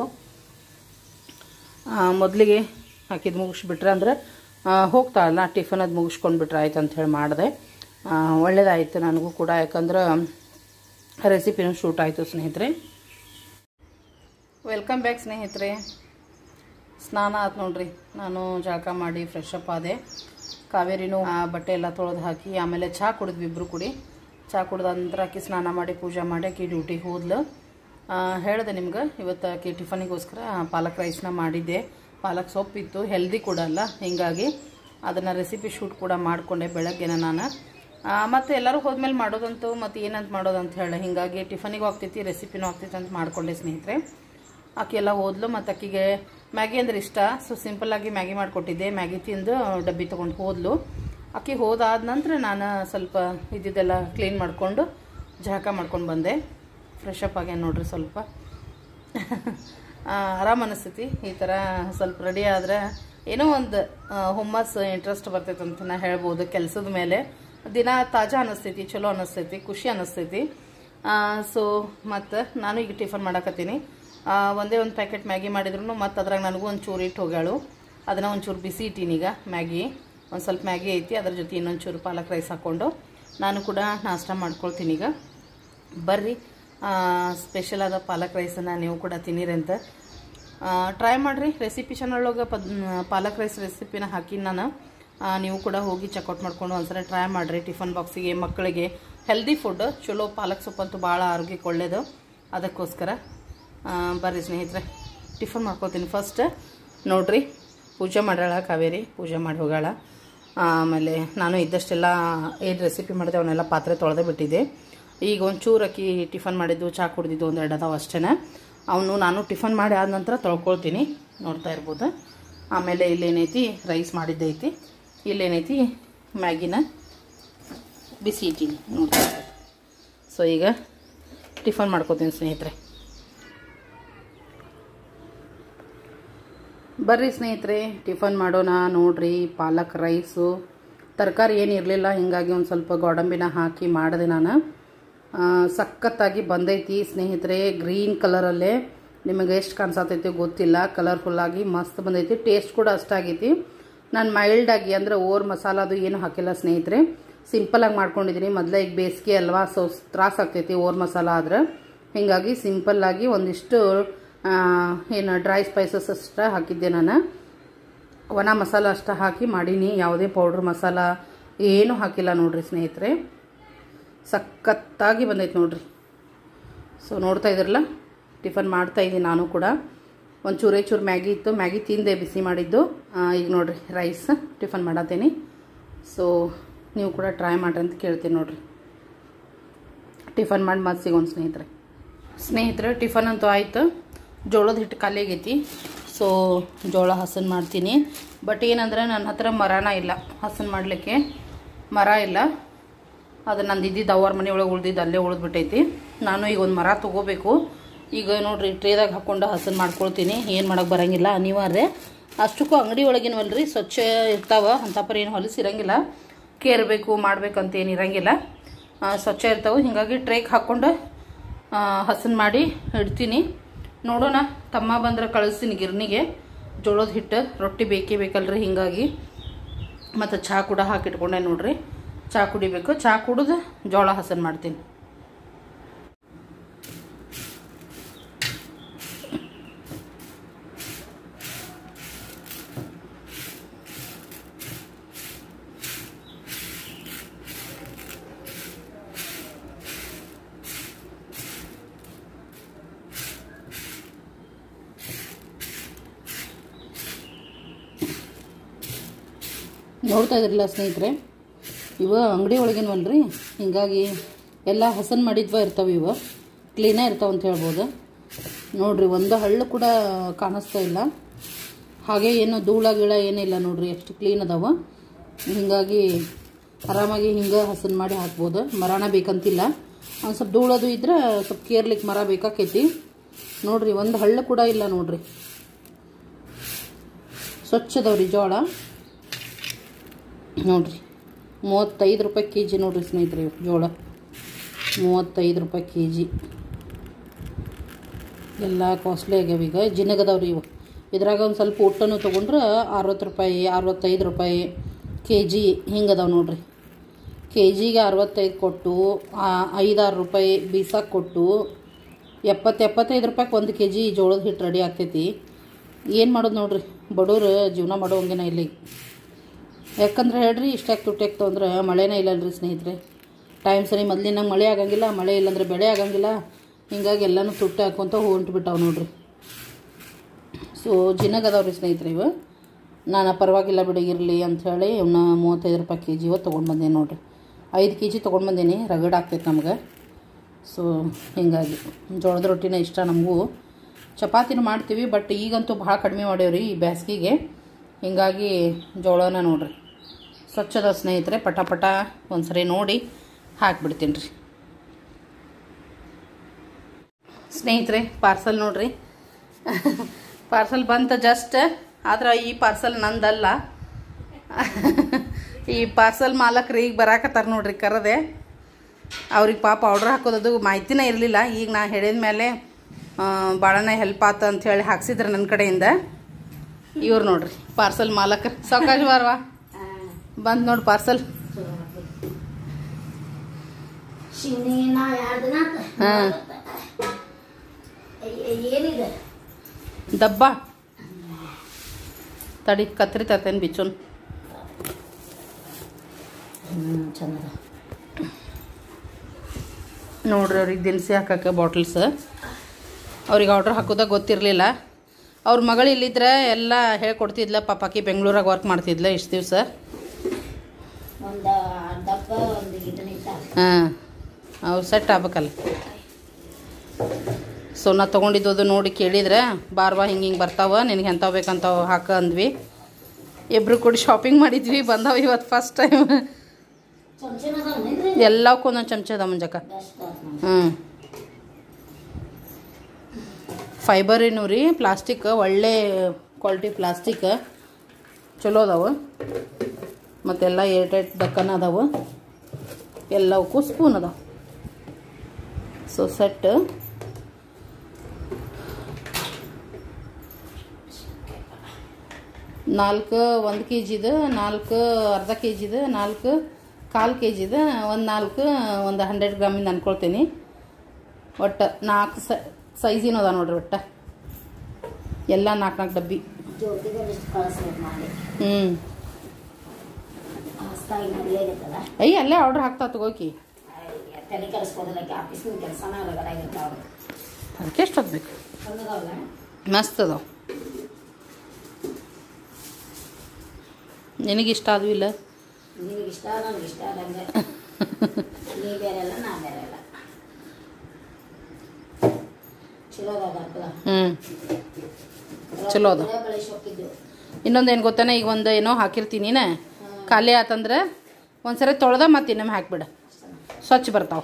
ಮೊದಲಿಗೆ ಹಾಕಿದ್ದು ಮುಗಿಸ್ಬಿಟ್ರೆ ಅಂದರೆ ಹೋಗ್ತಾಳಲ್ಲ ಟಿಫನ್ ಅದು ಮುಗಿಸ್ಕೊಂಡು ಬಿಟ್ರೆ ಆಯ್ತು ಅಂತ ಹೇಳಿ ಮಾಡಿದೆ ಒಳ್ಳೇದಾಯಿತು ನನಗೂ ಕೂಡ ಯಾಕಂದ್ರೆ ರೆಸಿಪಿನೂ ಶೂಟ್ ಆಯಿತು ಸ್ನೇಹಿತರೆ ವೆಲ್ಕಮ್ ಬ್ಯಾಕ್ ಸ್ನೇಹಿತರೆ ಸ್ನಾನ ಆಯ್ತು ನೋಡ್ರಿ ನಾನು ಜಳಕ ಮಾಡಿ ಫ್ರೆಶ್ ಅಪ್ ಆದೆ ಕಾವೇರಿನೂ ಆ, ಬಟ್ಟೆ ಎಲ್ಲ ತೊಳೆದು ಹಾಕಿ ಆಮೇಲೆ ಚಹಾ ಕುಡಿದ್ವಿ ಇಬ್ಬರು ಕುಡಿ ಚಹಾ ಕುಡ್ದ ನಂತರ ಆಕಿ ಸ್ನಾನ ಮಾಡಿ ಪೂಜೆ ಮಾಡಿ ಆಕಿ ಡ್ಯೂಟಿಗೆ ಹೋದ್ಲು ಆ, ಹೇಳಿದೆ ನಿಮ್ಗೆ ಇವತ್ತು ಆಕಿ ಟಿಫನಿಗೋಸ್ಕರ ಪಾಲಕ್ ರೈಸ್ನ ಮಾಡಿದ್ದೆ ಪಾಲಕ್ ಸೊಪ್ಪಿತ್ತು ಹೆಲ್ದಿ ಕೂಡ ಅಲ್ಲ ಹೀಗಾಗಿ ಅದನ್ನು ರೆಸಿಪಿ ಶೂಟ್ ಕೂಡ ಮಾಡಿಕೊಂಡೆ ಬೆಳಗ್ಗೆನ ನಾನು ಆ, ಮತ್ತೆ ಎಲ್ಲರೂ ಹೋದ್ಮೇಲೆ ಮಾಡೋದಂತೂ ಮತ್ತು ಏನಂತ ಮಾಡೋದಂತ ಹೇಳಿ ಹೀಗಾಗಿ ಟಿಫನಿಗೂ ಆಗ್ತೈತಿ ರೆಸಿಪಿನೂ ಆಗ್ತೈತಿ ಅಂತ ಮಾಡಿಕೊಂಡೆ ಸ್ನೇಹಿತರೆ ಆಕೆ ಎಲ್ಲ ಹೋದ್ಲು ಮತ್ತು ಆಕಿಗೆ ಮ್ಯಾಗಿ ಅಂದ್ರೆ ಇಷ್ಟ ಸೊ ಸಿಂಪಲ್ಲಾಗಿ ಮ್ಯಾಗಿ ಮಾಡಿಕೊಟ್ಟಿದ್ದೆ ಮ್ಯಾಗಿ ತಿಂದು ಡಬ್ಬಿ ತೊಗೊಂಡು ಹೋದ್ಲು ಆಕೆ ಹೋದಾದ ನಂತರ ನಾನು ಸ್ವಲ್ಪ ಇದ್ದಿದ್ದೆಲ್ಲ ಕ್ಲೀನ್ ಮಾಡಿಕೊಂಡು ಜಳಕ ಮಾಡ್ಕೊಂಡು ಬಂದೆ ಫ್ರೆಶ್ ಅಪ್ ಆಗ್ಯಾನ ನೋಡ್ರಿ ಸ್ವಲ್ಪ ಆರಾಮ್ ಅನಿಸ್ತೈತಿ ಈ ಥರ ಸ್ವಲ್ಪ ರೆಡಿ ಆದ್ರೆ ಏನೋ ಒಂದು ಹುಮ್ಮಸ್ ಇಂಟ್ರೆಸ್ಟ್ ಬರ್ತೈತೆ ಅಂತ ನಾ ಹೇಳ್ಬೋದು ಕೆಲಸದ ಮೇಲೆ ದಿನ ತಾಜಾ ಅನಿಸ್ತೈತಿ ಚಲೋ ಅನಿಸ್ತೈತಿ ಖುಷಿ ಅನಿಸ್ತೈತಿ ಸೊ ಮತ್ತು ನಾನು ಈಗ ಟಿಫನ್ ಮಾಡಕತ್ತೀನಿ ಆ, ಒಂದೇ ಒಂದು ಪ್ಯಾಕೆಟ್ ಮ್ಯಾಗಿ ಮಾಡಿದ್ರು ಮತ್ತು ಅದ್ರಾಗ ನನಗೂ ಒಂದು ಚೂರು ಇಟ್ಟು ಹೋಗ್ಯಾಳು ಅದನ್ನು ಒಂಚೂರು ಬಿಸಿ ಇಟ್ಟೀನೀಗ ಮ್ಯಾಗಿ ಒಂದು ಸ್ವಲ್ಪ ಮ್ಯಾಗಿ ಐತಿ ಅದ್ರ ಜೊತೆ ಇನ್ನೊಂದು ಚೂರು ಪಾಲಕ್ ರೈಸ್ ಹಾಕ್ಕೊಂಡು ನಾನು ಕೂಡ ನಾಷ್ಟ ಮಾಡ್ಕೊಳ್ತೀನಿ ಈಗ ಬರ್ರಿ ಸ್ಪೆಷಲ್ ಆದ ಪಾಲಕ್ ರೈಸನ್ನು ನೀವು ಕೂಡ ತಿನ್ನಿರಿ ಅಂತ ಟ್ರೈ ಮಾಡಿರಿ ರೆಸಿಪಿ ಚಾನಲ್ ಒಳಗೆ ಪದ್ ಪಾಲಕ್ ರೈಸ್ ರೆಸಿಪಿನ ಹಾಕಿ ನಾನು ಆ, ನೀವು ಕೂಡ ಹೋಗಿ ಚೆಕ್ಔಟ್ ಮಾಡ್ಕೊಂಡು ಒಂದ್ಸಲ ಟ್ರೈ ಮಾಡಿರಿ ಟಿಫನ್ ಬಾಕ್ಸಿಗೆ ಮಕ್ಕಳಿಗೆ ಹೆಲ್ದಿ ಫುಡ್ ಚಲೋ ಪಾಲಕ್ ಸೊಪ್ಪಂತೂ ಭಾಳ ಆರೋಗ್ಯಕ್ಕೆ ಒಳ್ಳೆಯದು ಅದಕ್ಕೋಸ್ಕರ ಆ, ಬರ್ರಿ ಸ್ನೇಹಿತರೆ ಟಿಫನ್ ಮಾಡ್ಕೊತೀನಿ ಫಸ್ಟ್ ನೋಡ್ರಿ ಪೂಜೆ ಮಾಡ್ಯಾಳ ಕಾವೇರಿ ಪೂಜೆ ಮಾಡಿ ಹೋಗ್ಯಾಳ ಆಮೇಲೆ ನಾನು ಇದ್ದಷ್ಟೆಲ್ಲ ಏನು ರೆಸಿಪಿ ಮಾಡಿದೆ ಅವನ್ನೆಲ್ಲ ಪಾತ್ರೆ ತೊಳೆದೇ ಬಿಟ್ಟಿದ್ದೆ ಈಗ ಒಂದು ಚೂರು ಅಕ್ಕಿ ಟಿಫನ್ ಮಾಡಿದ್ದು ಚಹಾ ಕುಡಿದಿದ್ದು ಒಂದು ಎರಡು ಅದಾವ ಅಷ್ಟೇ ಅವನು ನಾನು ಟಿಫನ್ ಮಾಡಿ ಆದ ನಂತರ ತೊಳ್ಕೊಳ್ತೀನಿ ನೋಡ್ತಾ ಇರ್ಬೋದು ಆಮೇಲೆ ಇಲ್ಲೇನೈತಿ ರೈಸ್ ಮಾಡಿದ್ದೈತಿ ಇಲ್ಲೇನೈತಿ ಮ್ಯಾಗಿನ ಬಿಸಿ ಇಟ್ಟೀನಿ ನೋಡ್ತಾ ಇರ್ಬೋದು ಸೊ ಈಗ ಟಿಫನ್ ಮಾಡ್ಕೋತೀನಿ ಸ್ನೇಹಿತರೆ ಬರ್ರಿ ಸ್ನೇಹಿತರೆ ಟಿಫನ್ ಮಾಡೋಣ ನೋಡ್ರಿ ಪಾಲಕ್ ರೈಸು ತರಕಾರಿ ಏನು ಇರಲಿಲ್ಲ ಹೀಗಾಗಿ ಒಂದು ಸ್ವಲ್ಪ ಗೋಡಂಬಿನ ಹಾಕಿ ಮಾಡಿದೆ ನಾನು ಆ, ಸಖತ್ತಾಗಿ ಬಂದೈತಿ ಸ್ನೇಹಿತರೆ ಗ್ರೀನ್ ಕಲರಲ್ಲೇ ನಿಮಗೆ ಎಷ್ಟು ಕಾಣಿಸತೈತಿ ಗೊತ್ತಿಲ್ಲ ಕಲರ್ಫುಲ್ಲಾಗಿ ಮಸ್ತ್ ಬಂದೈತಿ ಟೇಸ್ಟ್ ಕೂಡ ಅಷ್ಟಾಗೈತಿ ನಾನು ಮೈಲ್ಡಾಗಿ ಅಂದರೆ ಓವರ್ ಮಸಾಲದು ಏನು ಹಾಕಿಲ್ಲ ಸ್ನೇಹಿತರೆ ಸಿಂಪಲಾಗಿ ಮಾಡ್ಕೊಂಡಿದ್ದೀನಿ ಮೊದಲೇ ಈಗ ಬೇಸಿಗೆ ಅಲ್ವಾ ಸೊ ತ್ರಾಸ ಆಗ್ತೈತಿ ಓವರ್ ಮಸಾಲ ಆದ್ರೆ ಹೀಗಾಗಿ ಸಿಂಪಲ್ಲಾಗಿ ಒಂದಿಷ್ಟು ಆ, ಏನು ಡ್ರೈ ಸ್ಪೈಸಸ್ ಅಷ್ಟ ಹಾಕಿದ್ದೆ ನಾನು ಒಣ ಮಸಾಲ ಅಷ್ಟ ಹಾಕಿ ಮಾಡೀನಿ ಯಾವುದೇ ಪೌಡ್ರ್ ಮಸಾಲ ಏನೂ ಹಾಕಿಲ್ಲ ನೋಡ್ರಿ ಸ್ನೇಹಿತರೆ ಸಖತ್ತಾಗಿ ಬಂದೈತೆ ನೋಡ್ರಿ ಸೊ ನೋಡ್ತಾ ಇದ್ರಲ್ಲ ಟಿಫನ್ ಮಾಡ್ತಾ ಇದ್ದೀನಿ ನಾನು ಕೂಡ ಒಂದು ಚೂರೇ ಚೂರು ಮ್ಯಾಗಿ ಇತ್ತು ಮ್ಯಾಗಿ ತಿಂದೆ ಬಿಸಿ ಮಾಡಿದ್ದು ಆ, ಈಗ ನೋಡ್ರಿ ರೈಸ್ ಟಿಫನ್ ಮಾಡತ್ತೀನಿ ಸೊ ನೀವು ಕೂಡ ಟ್ರೈ ಮಾಡ್ರಿ ಅಂತ ಕೇಳ್ತೀನಿ ನೋಡ್ರಿ ಟಿಫನ್ ಮಾಡಿ ಮತ್ತೆ ಸಿಗೋಣ ಸ್ನೇಹಿತರೆ ಸ್ನೇಹಿತರೆ ಟಿಫನ್ ಅಂತೂ ಆಯ್ತು ಜೋಳದ ಹಿಟ್ಟು ಖಾಲಿ ಆಗೈತಿ ಸೊ ಜೋಳ ಹಸನ್ ಮಾಡ್ತೀನಿ ಬಟ್ ಏನಂದ್ರೆ ನನ್ನ ಹತ್ರ ಮರನ ಇಲ್ಲ ಹಸನ್ ಮಾಡಲಿಕ್ಕೆ ಮರ ಇಲ್ಲ ಅದು ನಂದು ಇದ್ದಿದ್ದು ಅವ್ರ ಮನೆ ಒಳಗೆ ಉಳ್ದಿದ್ದು ಅಲ್ಲೇ ಉಳಿದ್ಬಿಟ್ಟೈತಿ ನಾನು ಈಗ ಒಂದು ಮರ ತೊಗೋಬೇಕು ಈಗ ನೋಡ್ರಿ ಟ್ರೇದಾಗ ಹಾಕ್ಕೊಂಡು ಹಸನ್ ಮಾಡ್ಕೊಳ್ತೀನಿ ಏನು ಮಾಡೋಕೆ ಬರಂಗಿಲ್ಲ ಅನಿವಾರ್ಯ ಅಷ್ಟಕ್ಕೂ ಅಂಗಡಿ ಒಳಗಿನವಲ್ರಿ ಸ್ವಚ್ಛ ಇರ್ತಾವ ಅಂತ ಪರಿ ಏನು ಹೊಲಸಿರಂಗಿಲ್ಲ ಕೇರ್ಬೇಕು ಮಾಡ್ಬೇಕಂತ ಏನು ಇರಂಗಿಲ್ಲ ಆ, ಸ್ವಚ್ಛ ಇರ್ತಾವೆ ಹೀಗಾಗಿ ಟ್ರೇಗೆ ಹಾಕ್ಕೊಂಡು ಆ, ಹಸನ್ ಮಾಡಿ ಇಡ್ತೀನಿ ನೋಡೋಣ ತಮ್ಮ ಬಂದ್ರೆ ಕಳಿಸ್ತೀನಿ ಗಿರ್ನಿಗೆ ಜೋಳದ ಹಿಟ್ಟು ರೊಟ್ಟಿ ಬೇಕೇ ಬೇಕಲ್ರಿ ಹೀಗಾಗಿ ಮತ್ತು ಚಹಾ ಕೂಡ ಹಾಕಿಟ್ಕೊಂಡೆ ನೋಡ್ರಿ ಚಹಾ ಕುಡಿಬೇಕು ಚಹಾ ಕುಡಿದು ಜೋಳ ಹಸನ್ ಮಾಡ್ತೀನಿ ನೋಡ್ತಾ ಇದ್ರಲ್ಲ ಸ್ನೇಹಿತರೆ ಇವ ಅಂಗಡಿ ಒಳಗಿನವಲ್ರಿ ಹಿಂಗಾಗಿ ಎಲ್ಲ ಹಸನ್ ಮಾಡಿದ್ವ ಇರ್ತಾವೆ ಇವ ಕ್ಲೀನೇ ಇರ್ತಾವ ಅಂತ ಹೇಳ್ಬೋದು ನೋಡ್ರಿ ಒಂದು ಹಳ್ಳು ಕೂಡ ಕಾಣಿಸ್ತಾ ಇಲ್ಲ ಹಾಗೆ ಏನು ಧೂಳ ಗಿಳ ಏನಿಲ್ಲ ನೋಡ್ರಿ ಎಷ್ಟು ಕ್ಲೀನ್ ಅದಾವ ಹಿಂಗಾಗಿ ಆರಾಮಾಗಿ ಹಿಂಗೆ ಹಸನ್ ಮಾಡಿ ಹಾಕ್ಬೋದು ಮರನ ಬೇಕಂತಿಲ್ಲ ಒಂದು ಸ್ವಲ್ಪ ಧೂಳದು ಇದ್ರೆ ಸ್ವಲ್ಪ ಕೇರ್ಲಿಕ್ಕೆ ಮರ ಬೇಕಾಕೈತಿ ನೋಡ್ರಿ ಒಂದು ಹಳ್ಳು ಕೂಡ ಇಲ್ಲ ನೋಡ್ರಿ ಸ್ವಚ್ಛದವ್ರಿ ಜೋಳ ನೋಡ್ರಿ ಮೂವತ್ತೈದು ರೂಪಾಯಿ ಕೆ ಜಿ ನೋಡ್ರಿ ಸ್ನೇಹಿತರೆ ಇವು ಜೋಳ ಮೂವತ್ತೈದು ರೂಪಾಯಿ ಕೆ ಜಿ ಎಲ್ಲ ಕಾಸ್ಟ್ಲಿ ಆಗ್ಯಾವ ಈಗ ಜಿನಗದವ್ರಿ ಇವು ಇದ್ರಾಗ ಒಂದು ಸ್ವಲ್ಪ ಊಟನೂ ತೊಗೊಂಡ್ರೆ ಅರವತ್ತು ರೂಪಾಯಿ ಅರವತ್ತೈದು ರೂಪಾಯಿ ಕೆ ಜಿ ಹಿಂಗದಾವ ನೋಡ್ರಿ ಕೆ ಜಿಗೆ ಅರವತ್ತೈದು ಕೊಟ್ಟು ಐದಾರು ರೂಪಾಯಿ ಬೀಸಾಕ್ ಕೊಟ್ಟು ಎಪ್ಪತ್ತು ಎಪ್ಪತ್ತೈದು ರೂಪಾಯಿಗೆ ಒಂದು ಕೆ ಜಿ ಜೋಳದ ಹಿಟ್ಟು ರೆಡಿ ಆಗ್ತೈತಿ ಏನು ಮಾಡೋದು ನೋಡ್ರಿ ಬಡವ್ರು ಜೀವನ ಮಾಡೋಂಗಿನ ಇಲ್ಲಿ ಯಾಕಂದ್ರೆ ಹೇಳ್ರಿ ಇಷ್ಟಾಗಿ ತುಟ್ಟಾಗ್ತು ಅಂದ್ರೆ ಮಳೆನೇ ಇಲ್ಲಲ್ರಿ ಸ್ನೇಹಿತರೆ ಟೈಮ್ ಸರಿ ಮೊದಲಿನ ಮಳೆ ಆಗಂಗಿಲ್ಲ ಮಳೆ ಇಲ್ಲಾಂದ್ರೆ ಬೆಳೆ ಆಗಂಗಿಲ್ಲ ಹಿಂಗಾಗಿ ಎಲ್ಲನೂ ತುಟ್ಟಿ ಹಾಕ್ಕೊಂತ ಹೊಂಟ್ಬಿಟ್ಟಾವ ನೋಡ್ರಿ ಸೊ ಜಿನಗದವ್ರಿ ಸ್ನೇಹಿತರೆ ಇವು ನಾನು ಪರವಾಗಿಲ್ಲ ಬಿಡಿ ಇರಲಿ ಅಂಥೇಳಿ ಇವನ್ನ ಮೂವತ್ತೈದು ರೂಪಾಯಿ ಕೆ ಜಿ ಇವತ್ತು ತೊಗೊಂಡು ಬಂದೇನಿ ನೋಡ್ರಿ ಐದು ಕೆ ಜಿ ತೊಗೊಂಡು ಬಂದೀನಿ ರಗಡ್ ಆಗ್ತೈತೆ ನಮ್ಗೆ ಸೊ ಹಿಂಗಾಗಿ ಜೋಳದ ರೊಟ್ಟಿನ ಇಷ್ಟ ನಮಗೂ ಚಪಾತಿನೂ ಮಾಡ್ತೀವಿ ಬಟ್ ಈಗಂತೂ ಭಾಳ ಕಡಿಮೆ ಮಾಡೇವ್ರಿ ಈ ಬೇಸಿಗೆಗೆ ಹಿಂಗಾಗಿ ಜೋಳನ ನೋಡ್ರಿ ಸ್ವಚ್ಛದ ಸ್ನೇಹಿತರೆ ಪಟ ಪಟ ಒಂದ್ಸರಿ ನೋಡಿ ಹಾಕ್ಬಿಡ್ತೀನಿ ರೀ ಸ್ನೇಹಿತರೆ ಪಾರ್ಸಲ್ ನೋಡ್ರಿ ಪಾರ್ಸಲ್ ಬಂತ ಜಸ್ಟ್ ಆದ್ರೆ ಈ ಪಾರ್ಸಲ್ ನಂದಲ್ಲ ಈ ಪಾರ್ಸಲ್ ಮಾಲಕ್ರು ಈಗ ಬರಾಕತ್ತಾರ ನೋಡ್ರಿ ಕರದೆ ಅವ್ರಿಗೆ ಪಾಪ ಆರ್ಡ್ರ್ ಹಾಕೋದದು ಮಾಹಿತಿನೇ ಇರಲಿಲ್ಲ ಈಗ ನಾ ಹೇಳಿದ ಮೇಲೆ ಭಾಳನೇ ಹೆಲ್ಪ್ ಆತ ಅಂತ ಹೇಳಿ ಹಾಕ್ಸಿದ್ರು ನನ್ನ ಕಡೆಯಿಂದ ಇವ್ರು ನೋಡ್ರಿ ಪಾರ್ಸಲ್ ಮಾಲಕರು ಸಾವಕಾಶ ಬಾರ್ವಾ ಬಂದು ನೋಡಿ ಪಾರ್ಸಲ್ ಶಿವನಿನ ಎರಡು ದಿನ ಆತ. ಹಾಂ ಏ- ಏ- ಏನಿದೆ ದಬ್ಬ ತಡಿ ಕತ್ರಿ ತರ್ತೇನೆ ಬಿಚ್ಚುನ್ ಹ್ಮ್ ಚಂದದ ನೋಡ್ರಿ ಅವ್ರಿಗೆ ದಿನಸಿ ಹಾಕಕ್ಕೆ ಬಾಟ್ಲ್ಸ್ ಅವ್ರಿಗೆ ಆರ್ಡ್ರ್ ಹಾಕೋದಾಗ ಗೊತ್ತಿರಲಿಲ್ಲ ಅವ್ರ ಮಗಳು ಇಲ್ಲಿದ್ರೆ ಎಲ್ಲ ಹೇಳ್ಕೊಡ್ತಿದ್ಲ ಪಾಪಾಕಿ ಬೆಂಗಳೂರಾಗ ವರ್ಕ್ ಮಾಡ್ತಿದ್ಲ ಇಷ್ಟು ದಿವಸ ಒಂದು ಡಬ್ಬ ಒಂದು ಇದನ್ನ ಇಟ್ಟಾರ ಹಾಂ ಅವ್ರು ಸೆಟ್ ಆಗ್ಬೇಕಲ್ಲ ಸೊ ನಾ ತೊಗೊಂಡಿದ್ದು ಅದು ನೋಡಿ ಕೇಳಿದ್ರೆ ಬಾರ್ವಾ ಹಿಂಗೆ ಹಿಂಗೆ ಬರ್ತಾವ ನಿನಗೆ ಎಂಥವು ಬೇಕಂತಾವ ಹಾಕ ಅಂದ್ವಿ ಇಬ್ರು ಕೂಡಿ ಶಾಪಿಂಗ್ ಮಾಡಿದ್ವಿ ಬಂದಾವ ಇವತ್ತು ಫಸ್ಟ್ ಟೈಮ್ ಚಮಚನ ಅದಾವೇನ್ರಿ ಎಲ್ಲವಕ್ಕೂ ಒಂದೊಂದು ಚಮಚ ಅದ ಮುಂಜಾಕ ಬೆಸ್ಟ್ ಆತ್ ನೋಡ್ರಿ. ಹ್ಞೂ ಫೈಬರ್ ಏನು ರೀ ಪ್ಲಾಸ್ಟಿಕ್ ಒಳ್ಳೆ ಕ್ವಾಲಿಟಿ ಪ್ಲಾಸ್ಟಿಕ್ ಚಲೋ ಅದಾವು ಮತ್ತೆಲ್ಲ ಏರ್ಟೈಟ್ ಡಕ್ಕನ್ ಅದಾವು ಎಲ್ಲವಕ್ಕೂ ಸ್ಪೂನ್ ಅದಾವ ಸೊ ಸೆಟ್ ನಾಲ್ಕು ಒಂದು ಕೆ ಜಿದು ನಾಲ್ಕು ಅರ್ಧ ಕೆ ಜಿದು ನಾಲ್ಕು ಕಾಲು ಕೆ ಜಿದು ಒಂದು ನಾಲ್ಕು ಒಂದು ಹಂಡ್ರೆಡ್ ಗ್ರಾಮಿಂದ ಅನ್ಕೊಳ್ತೀನಿ ಒಟ್ಟು ನಾಲ್ಕು ಸೈಜಿನ ಅದ ನೋಡ್ರಿ ಒಟ್ಟು ಎಲ್ಲ ನಾಲ್ಕು ನಾಲ್ಕು ಡಬ್ಬಿ ಜ್ಯೋತಿಗೆ ಲಿಸ್ಟ್ ಕಳಿಸ್ಬೇಕು ಮಾಡಿ ಹ್ಞೂ ಹೊಸ್ದಾಗಿ ಮದುವೆ ಆಗೈತಲ್ಲ ಅಯ್ಯ ಅಲ್ಲೇ ಆರ್ಡ್ರ್ ಹಾಕ್ತಾ ತಗೋಕಿ ಅಯ್ಯ, ತಲೆ ಕೆಡಿಸ್ಕೋದಿಲ್ಲ ಆಫೀಸ್ನ ಕೆಲಸನ ಹೊರಗಡೆ ಅದಕ್ಕೆ ಎಷ್ಟು ಬೇಕು ಚಂದದವಲ್ಲ ಮಸ್ತ್ ಅದಾವ ನಿನಗೆ ಇಷ್ಟ ಆದ್ವು ಇಲ್ಲ ನಿನಗೆ ಇಷ್ಟ ನನಗೆ ಇಷ್ಟ ಆದಂಗೆ ನೀ ಬೇರೆ ಅಲ್ಲ ನಾ ಬೇರೆ ಅಲ್ಲ ಚಲೋ ಅದ ಹ್ಞೂ ಚಲೋ ಅದ. ಬಳಸಿ ಹೋಗಿದ್ದು ಇನ್ನೊಂದು ಏನು ಗೊತ್ತಾನೆ ಈಗ ಒಂದು ಏನೋ ಹಾಕಿರ್ತೀನಿ ನಾ ಖಾಲಿ ಆತಂದ್ರೆ ಒಂದ್ಸರಿ ತೊಳ್ದ ಮತ್ತೆ ಇನ್ನೊಮ್ಮೆ ಹಾಕ್ಬಿಡ ಸ್ವಚ್ಛ ಬರ್ತಾವ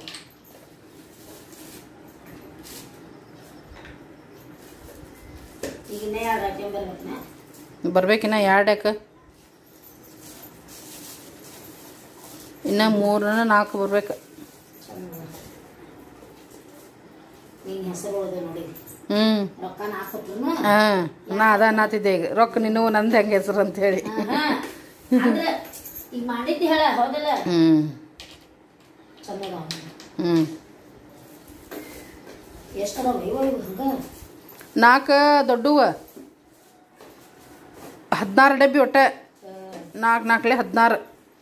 ಈಗ ಇನ್ನೇ ಎರಡು ಐಟಮ್ ಬರ್ಬೇಕನ ಬರ್ಬೇಕಿನ್ನ ಎರಡು ಯಾಕೆ ಇನ್ನು ಮೂರನ ನಾಲ್ಕು ಬರ್ಬೇಕು ಚಂದ ನಿನ್ನ ಹೆಸರು ಉಳ್ದು ನೋಡಿ ಹ್ಞೂ ರೊಕ್ಕ ಹಾಕೊಟ್ರು ಹಾಂ ನಾ ಅದ ಅನ್ನತ್ತಿದ್ದೆ ಈಗ ರೊಕ್ಕ ನೀನು ನಂದು ಹೆಂಗೆ ಹೆಸರು ಅಂತೇಳಿ ಅಂದ್ರೆ ಈಗ ಮಾಡಿದ್ದು ಹೇಳ ಹೌದಲ್ಲ ಹ್ಞೂ ಚಂದದ ಹ್ಞೂ ಎಷ್ಟದಾವ ಇವ ಇವು ಹಂಗ ನಾಲ್ಕು ದೊಡ್ಡವ ಹದಿನಾರು ಡಬ್ಬಿ ಒಟ್ಟೆ ನಾಲ್ಕು ನಾಲ್ಕಲೆ ಹದಿನಾರು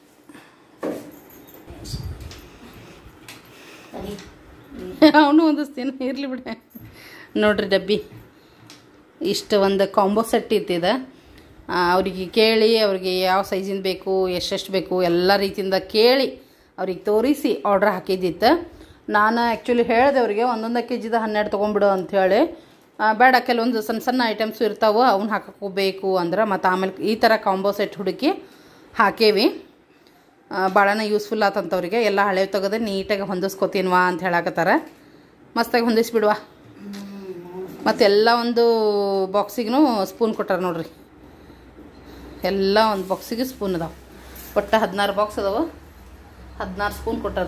ತಡಿ ಅವನು ಒಂದಿಸ್ತೀನಿ ಇರಲಿ ಬಿಡೆ ನೋಡ್ರಿ ಡಬ್ಬಿ ಇಷ್ಟು ಒಂದು ಕಾಂಬೋ ಸೆಟ್ ಇತ್ತಿದೆ ಅವ್ರಿಗೆ ಕೇಳಿ ಅವ್ರಿಗೆ ಯಾವ ಸೈಜಿಂದ ಬೇಕು ಎಷ್ಟೆಷ್ಟು ಬೇಕು ಎಲ್ಲ ರೀತಿಯಿಂದ ಕೇಳಿ ಅವ್ರಿಗೆ ತೋರಿಸಿ ಆರ್ಡ್ರ್ ಹಾಕಿದ್ದಿತ್ತು ನಾನು ಆ್ಯಕ್ಚುಲಿ ಹೇಳಿದೆ ಅವ್ರಿಗೆ ಒಂದೊಂದು ಕೆ ಜಿದ ಹನ್ನೆರಡು ತೊಗೊಂಬಿಡು ಅಂಥೇಳಿ ಬೇಡ ಕೆಲವೊಂದು ಸಣ್ಣ ಸಣ್ಣ ಐಟಮ್ಸು ಇರ್ತಾವೆ ಅವನ್ನ ಹಾಕಕ್ಕೆ ಬೇಕು ಅಂದ್ರೆ ಮತ್ತು ಆಮೇಲೆ ಈ ಥರ ಕಾಂಬೋ ಸೆಟ್ ಹುಡುಕಿ ಹಾಕೇವಿ ಭಾಳನೇ ಯೂಸ್ಫುಲ್ ಆತಂತವ್ರಿಗೆ ಎಲ್ಲ ಹಳೆ ತೆಗೆದು ನೀಟಾಗಿ ಹೊಂದಿಸ್ಕೊತೀನ್ವಾ ಅಂತ ಹೇಳಕತ್ತಾರ ಮಸ್ತಾಗಿ ಹೊಂದಿಸ್ಬಿಡ್ವಾ ಮತ್ತು ಎಲ್ಲ ಒಂದು ಬಾಕ್ಸಿಗೂ ಸ್ಪೂನ್ ಕೊಟ್ಟಾರ ನೋಡ್ರಿ ಎಲ್ಲ ಒಂದು ಬಾಕ್ಸಿಗೆ ಸ್ಪೂನ್ ಅದಾವೆ ಒಟ್ಟು ಹದಿನಾರು ಬಾಕ್ಸ್ ಅದಾವ ಹದಿನಾರು ಸ್ಪೂನ್ ಕೊಟ್ಟಾರ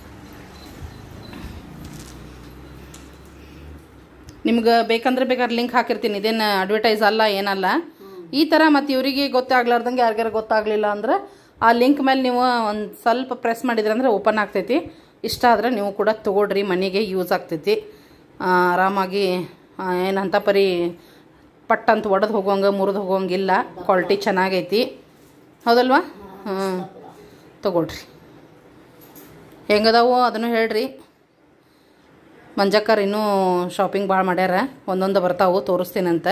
ನಿಮ್ಗೆ ಬೇಕಂದ್ರೆ ಬೇಕಾದ್ರೆ ಲಿಂಕ್ ಹಾಕಿರ್ತೀನಿ ಇದೇನು ಅಡ್ವರ್ಟೈಸ್ ಅಲ್ಲ ಏನಲ್ಲ ಈ ಥರ ಮತ್ತು ಇವರಿಗೆ ಗೊತ್ತಾಗ್ಲಾರ್ದಂಗೆ ಯಾರಿಗಾರ ಗೊತ್ತಾಗಲಿಲ್ಲ ಅಂದ್ರೆ ಆ ಲಿಂಕ್ ಮೇಲೆ ನೀವು ಒಂದು ಸ್ವಲ್ಪ ಪ್ರೆಸ್ ಮಾಡಿದ್ರಿ ಅಂದ್ರೆ ಓಪನ್ ಆಗ್ತೈತಿ ಇಷ್ಟ ಆದರೆ ನೀವು ಕೂಡ ತೊಗೊಳ್ರಿ ಮನೆಗೆ ಯೂಸ್ ಆಗ್ತೈತಿ ಆ, ಆರಾಮಾಗಿ ಏನಂತ ಪರಿ ಪಟ್ ಅಂತ ಒಡೆದು ಹೋಗೋಂಗೆ ಮುರಿದು ಹೋಗೋಂಗಿಲ್ಲ ಕ್ವಾಲಿಟಿ ಚೆನ್ನಾಗೈತಿ ಹೌದಲ್ವಾ ಹ್ಞೂ ತೊಗೊಳ್ರಿ ಹೆಂಗದಾವು ಅದನ್ನು ಹೇಳ್ರಿ ಮಂಜಕ್ಕರ್ ಇನ್ನೂ ಶಾಪಿಂಗ್ ಭಾಳ ಮಾಡ್ಯಾರ ಒಂದೊಂದು ಬರ್ತಾವು ತೋರಿಸ್ತೀನಂತ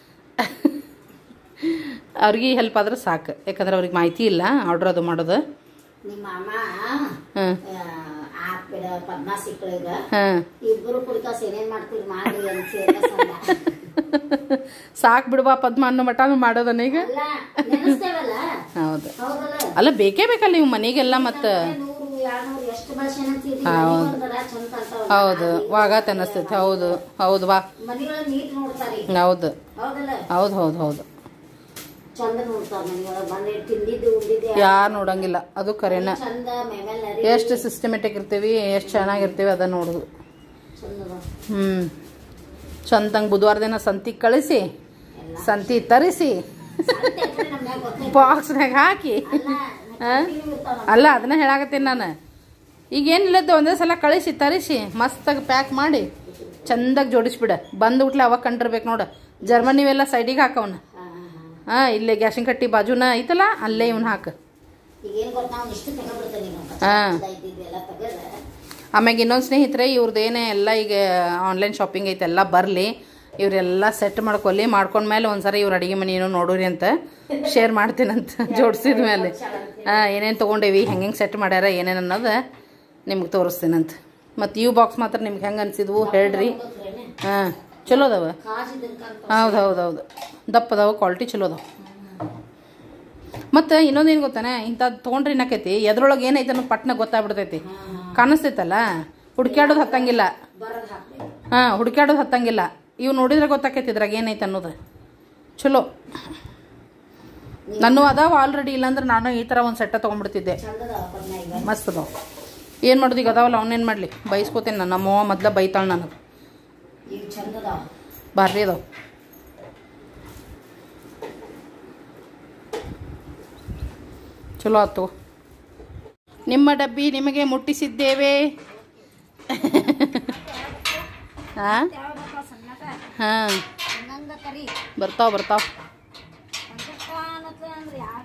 ಅವ್ರಿಗೆ ಹೆಲ್ಪ್ ಆದ್ರೆ ಸಾಕು ಯಾಕಂದ್ರೆ ಅವ್ರಿಗೆ ಮಾಹಿತಿ ಇಲ್ಲ ಆರ್ಡ್ರ್ ಅದು ಮಾಡೋದು ನಿಮ್ಮ ಅಮ್ಮ ಹಾಂ ಹಾಕ್ಬಿಡ ಪದ್ಮಾ ಸಿಕ್ಕಳಿಗ ಹಾಂ ಇಬ್ಬರು ಕುಡ್ಕಾಸ್ ಏನೇನ್ ಮಾಡ್ತೀರಿ ಮಾಡ್ರಿ ಅಂತ ಸೇರ್ಕಸಂದ. ಸಾಕು ಬಿಡುವ ಪದ್ಮ ಅನ್ನೋ ಮಟನೂ ಮಾಡೋದನ್ನ ಈಗ ಅಲ್ಲ ನೆನೆಸ್ತೇವಲ್ಲ ಹೌದು ಹೌದಲ್ಲ ಅಲ್ಲ ಬೇಕೇ ಬೇಕಲ್ಲ ನೀವು ಮನೆಗೆಲ್ಲ ಮತ್ತು ನೂರು ಎರಡ್ನೂರು ಎಷ್ಟು ಬಳಸ್ಯಾನಂತೀರಿ ಹೌದು. ಒಂಥರ ಚಂದ ಅಂತಾವಲ್ಲ. ಹೌದು ವಾಗಾತ್ ಅನ್ನಿಸ್ತೈತಿ ಹೌದು ಹೌದು ವಾ ಮನಿಗಳ ನೀಟ್ ನೋಡ್ತಾರಿ ಹೌದು ಹೌದಲ್ಲ ಹೌದು ಹೌದು ಹೌದು ಚಂದ ನೋಡ್ತಾರ ಮನಿಗಳ ಬಂದ್ರೆ ತಿಂದಿದ್ದು ಉಂಡಿದ್ದೆ ಯಾರು ನೋಡಂಗಿಲ್ಲ ಅದು ಕರೆನ ಚಂದ ಮೇಮೇಲ್ ನರಿ ಎಷ್ಟು ಸಿಸ್ಟಮೆಟಿಕ್ ಇರ್ತೀವಿ ಎಷ್ಟು ಚೆನ್ನಾಗಿರ್ತೀವಿ ಅದನ್ನ ನೋಡೋದು ಚಂದ ಅದ. ಹ್ಞೂ ಚಂದಂಗೆ ಬುಧವಾರ ದಿನ ಸಂತಿಗೆ ಕಳಿಸಿ ಎಲ್ಲ ಸಂತಿ ತರಿಸಿ ಸಂತೆ ಅಂದ್ರೆ ನಮ್ ಮ್ಯಾಗ್ ಗೊತ್ತೈತಿ. ಬಾಕ್ಸ್ನಾಗ ಹಾಕಿ ಅಲ್ಲ ಹಾ? continue ಇರ್ತಾವ ನಮ್ ಅಲ್ಲ ಅದನ್ನ ಹೇಳಾಕತ್ತೀನಿ ನಾನು ಈಗ ಏನಿಲ್ಲದ್ದು ಒಂದೇ ಸಲ ಕಳಿಸಿ ತರಿಸಿ ಮಸ್ತಾಗಿ ಪ್ಯಾಕ್ ಮಾಡಿ ಚಂದಾಗಿ ಜೋಡಿಸ್ಬಿಡ ಬಂದು ಉಟ್ಲೆ ಅವಾಗ ಕಂಡಿರ್ಬೇಕು ನೋಡು ಜರ್ಮನಿವೆಲ್ಲ ಸೈಡಿಗೆ ಹಾಕವನ್ನ ಹಾ, ಹಾ, ಹಾ. ಹಾಂ ಇಲ್ಲೇ ಗ್ಯಾಸಿನ ಕಟ್ಟಿ ಬಾಜುನ ಐತಲ್ಲ ಅಲ್ಲೇ ಇವನ್ ಹಾಕ ಈಗ ಏನ್ ಗೊತ್ತಾ ಅವ್ನು ಇಷ್ಟು ತಗೊಂಡ್ಬಿಡ್ತಾನೆ ಈಗ ಹಾ. ಇದ್ದಿದ್ದೆಲ್ಲ ತೆಗೆದ ಆಮ್ಯಾಗ ಇನ್ನೊಂದು ಸ್ನೇಹಿತರೆ ಇವ್ರದ್ದು ಏನೇ ಎಲ್ಲ ಈಗ ಆನ್ಲೈನ್ ಶಾಪಿಂಗ್ ಐತೆ ಎಲ್ಲ ಬರಲಿ ಇವರೆಲ್ಲ ಸೆಟ್ ಮಾಡ್ಕೊಲ್ಲಿ ಮಾಡ್ಕೊಂಡ್ಮೇಲೆ ಒಂದ್ಸರಿ ಇವ್ರ ಅಡಿಗೆ ಮನೆ ಏನೋ ನೋಡೋರಿ ಅಂತ ಶೇರ್ ಮಾಡ್ತೀನಂತ ಜೋಡಿಸಿದ ಮೇಲೆ ಹಾಂ ಏನೇನು ತೊಗೊಂಡೇವಿ ಹೆಂಗೆ ಹೆಂಗೆ ಸೆಟ್ ಮಾಡ್ಯಾರ ಏನೇನು ಅನ್ನೋದು ನಿಮ್ಗೆ ತೋರಿಸ್ತೀನಂತ ಮತ್ತು ಇವು ಬಾಕ್ಸ್ ಮಾತ್ರ ನಿಮ್ಗೆ ಹೆಂಗೆ ಅನ್ಸಿದ್ವು ಹೇಳ್ರಿ ಹಾಂ ಚಲೋ ಅದಾವ ಕಾಜಿದಂಕ ಹೌದು ಹೌದು ಹೌದು ದಪ್ಪ ಅದಾವ ಕ್ವಾಲಿಟಿ ಚಲೋ ಅದಾವ ಮತ್ತು ಇನ್ನೊಂದೇನು ಗೊತ್ತಾನೆ ಇಂಥದ್ದು ತೊಗೊಂಡ್ರೆ ಏನಾಕೈತಿ ಎದ್ರೊಳಗೆ ಏನೈತೆ ಅನ್ನೋ ಪಟ್ನ ಗೊತ್ತಾಗ್ಬಿಡ್ತೈತಿ ಕಾಣಿಸ್ತೈತಲ್ಲ ಹುಡ್ಕ್ಯಾಡೋದು ಹತ್ತಂಗಿಲ್ಲ ಬರದ್ ಹಾಕ್ಬೇಕು ಹಾಂ ಹುಡ್ಕ್ಯಾಡೋದು ಹತ್ತಂಗಿಲ್ಲ ಇವು ನೋಡಿದ್ರೆ ಗೊತ್ತಾಕೈತಿ ಇದ್ರಾಗ ಏನೈತೆ ಅನ್ನೋದು ಚಲೋ ನಾನು ಅದಾವ ಆಲ್ರೆಡಿ ಇಲ್ಲಾಂದ್ರೆ ನಾನು ಈ ಥರ ಒಂದು ಸೆಟ್ಟ ತೊಗೊಂಡ್ಬಿಡ್ತಿದ್ದೆ ಚಂದದ ಪದ್ಮ ಈಗ ಮಸ್ತ್ ಅದಾವ ಏನು ಮಾಡೋದು ಈಗ ಅದಾವಲ್ಲ ಅವನೇನು ಮಾಡಲಿ ಬೈಸ್ಕೋತೇನೆ ನಾನು ನಮ್ಮವ್ವ ಮೊದ್ಲ ಬೈತಾಳೆ ನನಗೆ ಈಗ ಚಂದದ ಭಾರಿ ಅದಾವ ಚಲೋ ಆಯ್ತು ನಿಮ್ಮ ಡಬ್ಬಿ ನಿಮಗೆ ಮುಟ್ಟಿಸಿದ್ದೇವೆ ಹಾಂ ಹಾಂ ಹಂಗಂಗ ಕರಿ ಬರ್ತಾವ ಬರ್ತಾವ ಅಂದ್ರೆ ಯಾಡ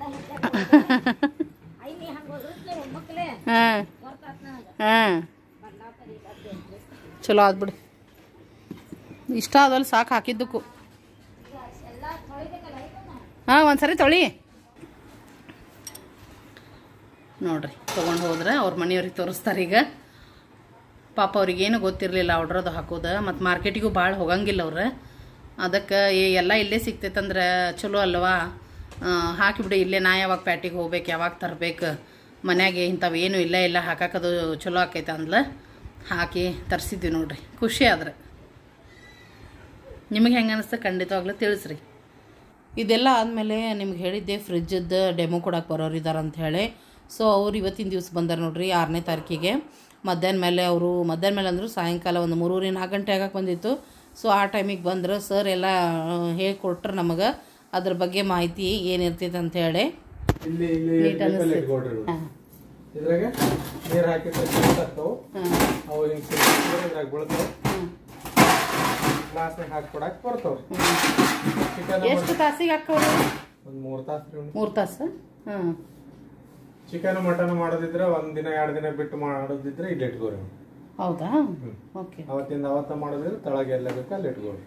ಐನಿ ಹಂಗ ಹೋದ್ರೆ ಹೆಣ್ಮಕ್ಳೇ ಹಾಂ ಬರ್ತಾತ್ ನನಗ ಹಾಂ ಚಲೋ ಆದ್ಬಿಡು ಇಷ್ಟ ಆದವಲ್ಲ ಸಾಕು ಹಾಕಿದ್ದಕ್ಕೂ ಎಲ್ಲ ತೊಳಿಬೇಕಲ್ಲ ಇದನ್ನ ಹಾಂ ಒಂದ್ಸರಿ ತೊಳಿ ನೋಡ್ರಿ ತೊಗೊಂಡು ಹೋದ್ರೆ ಅವ್ರ ಮನೆಯವ್ರಿಗೆ ತೋರಿಸ್ತಾರೆ ಈಗ ಪಾಪ ಅವ್ರಿಗೇನು ಗೊತ್ತಿರಲಿಲ್ಲ ಆರ್ಡ್ರದು ಹಾಕೋದು ಮತ್ತು ಮಾರ್ಕೆಟಿಗೂ ಭಾಳ ಹೋಗಂಗಿಲ್ಲ ಅವ್ರು ಅದಕ್ಕೆ ಎಲ್ಲ ಇಲ್ಲೇ ಸಿಗ್ತೈತಂದ್ರೆ ಚಲೋ ಅಲ್ವಾ ಆ, ಹಾಕಿಬಿಡು ಇಲ್ಲೇ ನಾ ಯಾವಾಗ ಪ್ಯಾಟಿಗೆ ಹೋಗ್ಬೇಕು ಯಾವಾಗ ತರಬೇಕು ಮನ್ಯಾಗೆ ಇಂಥವು ಏನೂ ಇಲ್ಲ ಇಲ್ಲ ಹಾಕಾಕದು ಚಲೋ ಆಕೈತೆ ಅಂದ್ಲ ಹಾಕಿ ತರಿಸಿದ್ವಿ ನೋಡ್ರಿ ಖುಷಿ ಆದ್ರೆ ನಿಮಗೆ ಹೆಂಗೆ ಅನಿಸ್ತು ಖಂಡಿತವಾಗ್ಲೂ ತಿಳಿಸ್ರಿ ಇದೆಲ್ಲ ಆದಮೇಲೆ ನಿಮ್ಗೆ ಹೇಳಿದ್ದೆ ಫ್ರಿಜ್ಜದ್ದು ಡೆಮೋ ಕೊಡಕ್ಕೆ ಬರೋರು ಇದ್ದಾರೆ ಅಂತ ಹೇಳಿ ಸೊ ಅವ್ರು ಇವತ್ತಿನ ದಿವ್ಸ ಬಂದಾರೆ ನೋಡ್ರಿ ಆರನೇ ತಾರೀಕಿಗೆ ಮಧ್ಯಾಹ್ನ ಮೇಲೆ ಅವರು ಮಧ್ಯಾಹ್ನ ಮೇಲೆ ಅಂದರು ಸಾಯಂಕಾಲ ಒಂದು ಮೂರೂವರೆ ನಾಲ್ಕು ಗಂಟೆ ಆಗಕ್ಕೆ ಬಂದಿತ್ತು ಸೊ ಆ ಟೈಮಿಗೆ ಬಂದ್ರೆ ಸರ್ ಎಲ್ಲ ಹೇಳ್ಕೊಟ್ರು ನಮಗೆ ಅದ್ರ ಬಗ್ಗೆ ಮಾಹಿತಿ ಏನಿರ್ತೈತೆ ಅಂತ ಹೇಳಿ ಇಲ್ಲಿ ಇಲ್ಲಿ Neat ಡಿಪ್ಪಲ್ಲಿ ಅನಿಸ್ತೈತೆ. ಇಟ್ಕೊಳ್ರಿ ಇವ್ರು. ಹಾಂ ಇದ್ರಾಗ ನೀರ್ ಹಾಕಿದ್ರೆ ಸಿಲ್ಕ್ ಆಗ್ತಾವು ಹಾಂ ಅವು ಹಿಂಗ್ ಸಿಲ್ಕಿದ್ರೆ ಇದ್ರಾಗ ಬೀಳ್ತಾವ ಗ್ಲಾಸ್ನಾಗ ಹಾಕಿ ಕೊಡಕ್ ಬರ್ತಾವ್ರಿ ಚಿಕನ್ ಎಷ್ಟು ತಾಸಿಗೆ ಹಾಕೋರು ಒಂದ್ ಮೂರ್ ತಾಸ್ ರೀ ಮೂರು ತಾಸು ಹಾಂ ಚಿಕನ್ ಮಟನ್ ಮಾಡೋದಿದ್ರೆ ಒಂದ್ ದಿನ ಎರಡ್ ದಿನ ಬಿಟ್ಟು ಮಾಡೋದಿದ್ರೆ ಇಲ್ಲಿ ಇಟ್ಕೋರಿ ಅವ್ರು. ಹೌದಾ ಓಕೆ ಅವತ್ತಿಂದ ಅವತ್ತ ಮಾಡೋದಿದ್ರೆ ತಳಗ ಎಲ್ಲ ಬೇಕು ಅಲ್ಲಿ ಇಟ್ಕೋರಿ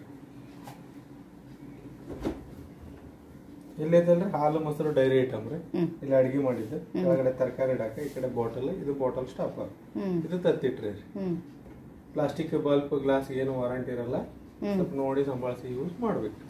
ಇಲ್ಲೈತಲ್ರಿ ಹಾಲು ಮೊಸರು ಡೈರಿ ಐಟಮ್ ರೀ ಹ್ಮ್. ಇಲ್ಲಿ ಅಡಿಗೆ ಮಾಡಿದ್ದು ಕೆಳಗಡೆ ತರಕಾರಿ ಇಡಾಕ ಈ ಕಡೆ ಬಾಟಲ್ ಇದು ಬಾಟಲ್ ಸ್ಟಾಪ್ ಹ್ಞೂ ಇದು ತತ್ತಿಟ್ರಿ ಹ್ಞೂ ಪ್ಲಾಸ್ಟಿಕ್ ಬಲ್ಬ್ ಗ್ಲಾಸ್ ಏನು ವಾರಂಟಿ ಇರಲ್ಲ ಹ್ಮ್. ಸ್ವಲ್ಪ ನೋಡಿ ಸಂಭಾಳಿಸಿ ಯೂಸ್ ಮಾಡ್ಬೇಕು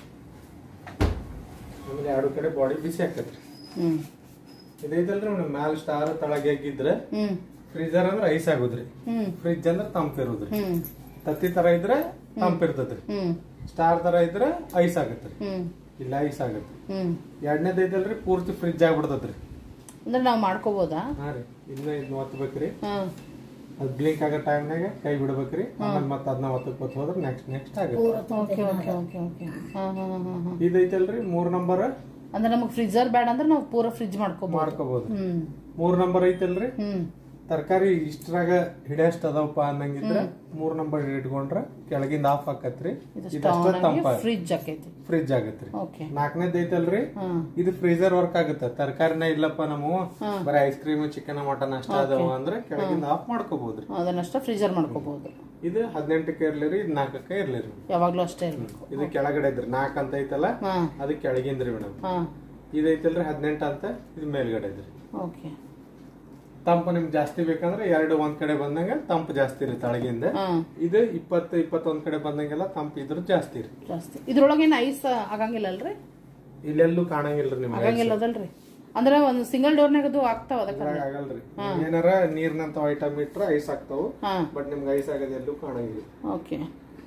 ಆಮೇಲೆ ಎರಡು ಕಡೆ ಬಾಡಿ ಬಿಸಿ ಆಕತ್ರಿ ಹ್ಞೂ ಇದೈತಲ್ರಿ ಮೇಡಮ್ ಮ್ಯಾಲ ಸ್ಟಾರ್ ತಳಗ ಎಗ್ಗಿದ್ರೆ ಹ್ಞೂ ಫ್ರೀಜರ್ ಅಂದ್ರೆ ಐಸ್ ಆಗುದ್ರಿ ಹ್ಞೂ ಫ್ರಿಜ್ ಅಂದ್ರೆ ತಂಪಿರುದ್ರಿ ಹ್ಞೂ ತತ್ತಿ ತರ ಇದ್ರೆ ತಂಪಿರ್ತದ್ರಿ ಹ್ಞೂ ಸ್ಟಾರ್ ತರ ಇದ್ರೆ ಐಸ್ ಆಗತ್ರಿ ಹ್ಞೂ ಇಲ್ಲ ಐಸ್ ಆಗತ್ತೆ ಹ್ಮ್ ಎರಡನೇದು ಐತಲ್ರಿ ಪೂರ್ತಿ ಫ್ರಿಜ್ ಆಗ್ಬಿಡ್ತದ್ರಿ ಅಂದ್ರೆ ನಾವು ಮಾಡ್ಕೋಬೋದಾ ಹಾ ರೀ ಇನ್ನ ಇದನ್ನ ಒತ್ತಬೇಕ್ರಿ ಹ್ಮ್ ಅದು ಬ್ಲಿಂಕ್ ಆಗೋ ಟೈಮ್ನಾಗ ಕೈ ಬಿಡ್ಬೇಕ್ರಿ ಆಮೇಲೆ ಮತ್ತೆ ಅದನ್ನ ಒತ್ತಕ್ ಒತ್ತ ಹೋದ್ರೆ ನೆಕ್ಸ್ಟ್ ನೆಕ್ಸ್ಟ್ ಆಗುತ್ತೆ ಓಕೆ ಓಕೆ ಓಕೆ ಓಕೆ ಹಾ ಹಾ ಹಾ ಹಾ ಇದೈತಲ್ರಿ ಮೂರ್ ನಂಬರ್ ಅಂದ್ರೆ ನಮಗೆ ಫ್ರಿಜರ್ ಬೇಡ ಅಂದ್ರೆ ನಾವು ಪೂರ ಫ್ರಿಜ್ ಮಾಡ್ಕೋಬಹುದು ಮಾಡ್ಕೋಬಹುದು ಹ್ಮ್ ಮೂರ್ ನಂಬರ್ ಐತಲ್ರಿ ಹ್ಮ್ ತರಕಾರಿ ಇಷ್ಟ್ರಾಗ ಹಿಡಿಯಷ್ಟ ಅದಾವಪ್ಪ ಅನ್ನಂಗಿದ್ರ ಮೂರ್ ನಂಬರ್ ಇಟ್ಕೊಂಡ್ರ ಕೆಳಗಿಂದ ಆಫ್ ಆಕತ್ರಿ ಇದು ಇದಷ್ಟ ಸ್ಟವ್ ತಂಪ ಫ್ರಿಜ್ ಆಕೈತಿ ಫ್ರಿಜ್ ಆಗತ್ರಿ ಓಕೆ ನಾಲ್ಕನೇದ್ ಐತಲ್ರಿ ಹ್ಮ್ ಇದು ಫ್ರೀಜರ್ ವರ್ಕ್ ಆಗುತ್ತೆ ತರಕಾರಿನ ಇಲ್ಲಪ್ಪ ನಾವು ಬರೀ ಐಸ್ ಕ್ರೀಮ್ ಚಿಕನ್ ಮಟನ್ ಅಷ್ಟ ಅದಾವ ಅಂದ್ರೆ ಕೆಳಗಿಂದ ಆಫ್ ಮಾಡ್ಕೋಬಹುದ್ರಿ ಅದನ್ನಷ್ಟ ಫ್ರಿಜರ್ ಮಾಡ್ಕೋಬಹುದು ಇದು ಹದಿನೆಂಟಕ್ಕೆ ಇರ್ಲಿರಿ ಇದು ನಾಲ್ಕಕ್ಕೆ ಇರ್ಲಿರಿ ಯಾವಾಗ್ಲೂ ಅಷ್ಟೇ ಇರ್ಬೇಕು ಇದು ಕೆಳಗಡೆ ಇದ್ರಿ ನಾಲ್ಕ್ ಅಂತ ಐತಲ್ಲ ಹಾ ಅದು ಕೆಳಗಿಂದ್ರಿ ಮೇಡಮ್ ಹಾ ಇದೈತಲ್ರಿ ಹದಿನೆಂಟು ಅಂತ ಇದು ಮೇಲ್ಗಡೆ ಇದ್ರಿ ಓಕೆ ತಂಪು ನಿಮ್ಗೆ ಜಾಸ್ತಿ ಬೇಕಂದ್ರೆ ಎರಡು ಒಂದ್ ಕಡೆ ಬಂದಂಗ ತಂಪು ಜಾಸ್ತಿ ರೀ ತಳಗಿಂದ ಹಾ ಇದು ಇಪ್ಪತ್ತು ಇಪ್ಪತ್ತೊಂದ್ ಕಡೆ ಬಂದಂಗೆಲ್ಲ ತಂಪು ಇದ್ರ ಜಾಸ್ತಿ ರೀ ಜಾಸ್ತಿ ಇದ್ರೊಳಗೇನು ಐಸ್ ಆಗಂಗಿಲ್ಲ ಅಲ್ರಿ ಇಲ್ಲೆಲ್ಲೂ ಕಾಣಂಗಿಲ್ರಿ ನಿಮ್ಗೆ ಆಗಂಗಿಲ್ಲ ಅದಲ್ರಿ ಅಂದ್ರೆ ಒಂದು ಸಿಂಗಲ್ ಡೋರ್ನಾಗ ಅದು ಆಗ್ತಾವ ಅದಕ್ಕೆ ಇದ್ರಾಗ ಆಗಲ್ರಿ ಏನಾರ ನೀರ್ನಂತ ಐಟಮ್ ಇಟ್ರ ಐಸ್ ಆಗ್ತಾವು ಹಾ ಬಟ್ ನಿಮ್ಗೆ ಐಸ್ ಆಗೋದು ಎಲ್ಲೂ ಕಾಣಂಗಿಲ್ಲ ಓಕೆ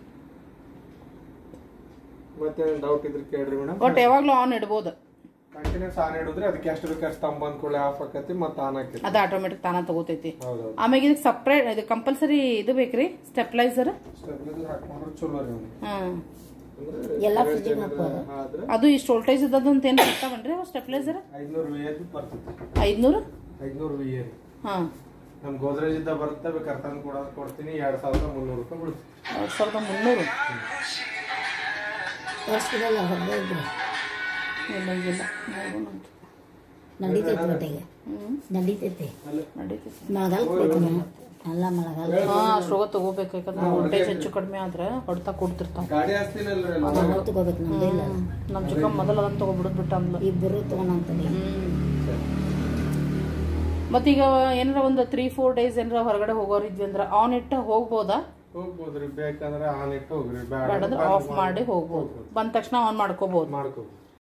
ಮತ್ತೆ ಡೌಟ್ ಇದ್ರೆ ಕೇಳ್ರಿ ಮೇಡಮ್ ಬಟ್ ಯಾವಾಗ್ಲೂ ಆನ್ ಇಡ್ಬೋದು ಕಂಟಿನ್ಯೂಸ್ ಆನ್ ಇಡಿದ್ರೆ ಅದಕ್ಕೆ ಎಷ್ಟು ಬೇಕಾದ್ರೆ ಸ್ತಂಭ ಬಂದ್ ಕೂಡಲೇ ಆಫ್ ಆಕತಿ ಮತ್ತೆ ಆನ್ ಆಕತಿ ಅದು ಆಟೋಮೆಟಿಕ್ ತಾನ ತಗೋತೈತಿ ಹೌದೌದು ಆಮೇಲೆ ಇದಕ್ಕೆ ಸಪ್ರೇಟ್ ಇದು ಕಂಪಲ್ಸರಿ ಇದು ಬೇಕ್ರಿ ಸ್ಟೆಪ್ಲೈಸರ್ ಸ್ಟೆಬಿಲೈಸರ್ ಹಾಕೊಂಡ್ರೆ ಚಲೋ ರೀ ಅವ್ನಿಗೆ. ಹಾ ಅಂದ್ರೆ ಎಲ್ಲ current fridge ಗೆ ಏನಾರ ಆದ್ರೆ ಅದು ಇಷ್ಟು ವೋಲ್ಟೇಜ್ ಇದ್ದದ್ದು ಅಂತ ಏನು ಬರ್ತಾವನ್ರಿ ಅವು ಸ್ಟೆಪ್ಲೈಸರ್ ಐದ್ನೂರು ವಿ ಎದು ಬರ್ತೈತಿ ಐದ್ನೂರು ಐದ್ನೂರು ವಿ ಎ ಹಾ ನಮ್ ಗೋದ್ರೇಜ್ ಇಂದ ಬರುತ್ತೆ ಬೇಕಾದ್ರೆ ತಂದು ಕೊಡೋದು ಕೊಡ್ತೀನಿ ಎರಡ್ ಸಾವಿರದ ಮುನ್ನೂರು ರೂಪಾಯಿ ಬೀಳುತ್ತೆ ಎರಡ್ ಸಾವಿರದ ಮುನ್ನೂರು ತೋರಿಸ್ಬಿಡಲ್ಲ ಹೊರಗೆ ಇದ್ರೆ ಇಲ್ಲ ಇಲ್ಲ ನೋಡೋಣ ಅಂತ. ನಡೀತೈತೆ ಒಟ್ಟಿಗೆ ಹ್ಮ್ ನಡೀತೈತೆ ನಡೀತೈತಿ ಮಳೆಗಾಲ ಕೊಡ್ತಾನೆ ಎಲ್ಲ ಮಳೆಗಾಲ ಹಾ ಅಷ್ಟೊಗ ತಗೋಬೇಕು ಯಾಕಂದ್ರೆ ವೋಲ್ಟೇಜ್ ಹೆಚ್ಚು ಕಡಿಮೆ ಆದ್ರೆ ಹೊಡ್ತಾ ಕೊಡ್ತಿರ್ತಾವ ಗಾಡಿ ಹಚ್ತೀನಲ್ರಿ ಎಲ್ಲ ನಾವು ತಗೋಬೇಕು ನಮ್ದು ಇಲ್ಲ ನಮ್ ಚಿಕ್ಕ ಮೊದಲ ಅದನ್ನ ತಗೊಬಿಡೋದ್ ಬಿಟ್ಟ ಅಂದ್ಲು ಇಬ್ಬರು ತಗೊಂಡಂತಲಿ ಹ್ಮ್ ಮತ್ತೀಗ ಏನಾರ ಒಂದು ತ್ರೀ ಫೋರ್ ಡೇಸ್ ಏನಾರ ಹೊರಗಡೆ ಹೋಗೋರ್ ಇದ್ವಿ ಅಂದ್ರೆ ಆನ್ ಇಟ್ಟು ಹೋಗ್ಬೋದಾ ಹೋಗ್ಬೋದ್ರಿ ಬೇಕಂದ್ರೆ ಆನ್ ಇಟ್ಟು ಹೋಗ್ರಿ ಬೇಡ ಅಂದ್ರೆ ಆಫ್ ಮಾಡಿ ಹೋಗ್ಬೋದು ಬಂದ ತಕ್ಷಣ ಆನ್ ಮಾಡ್ಕೋಬಹುದು ಮಾಡ್ಕೋಬೋದು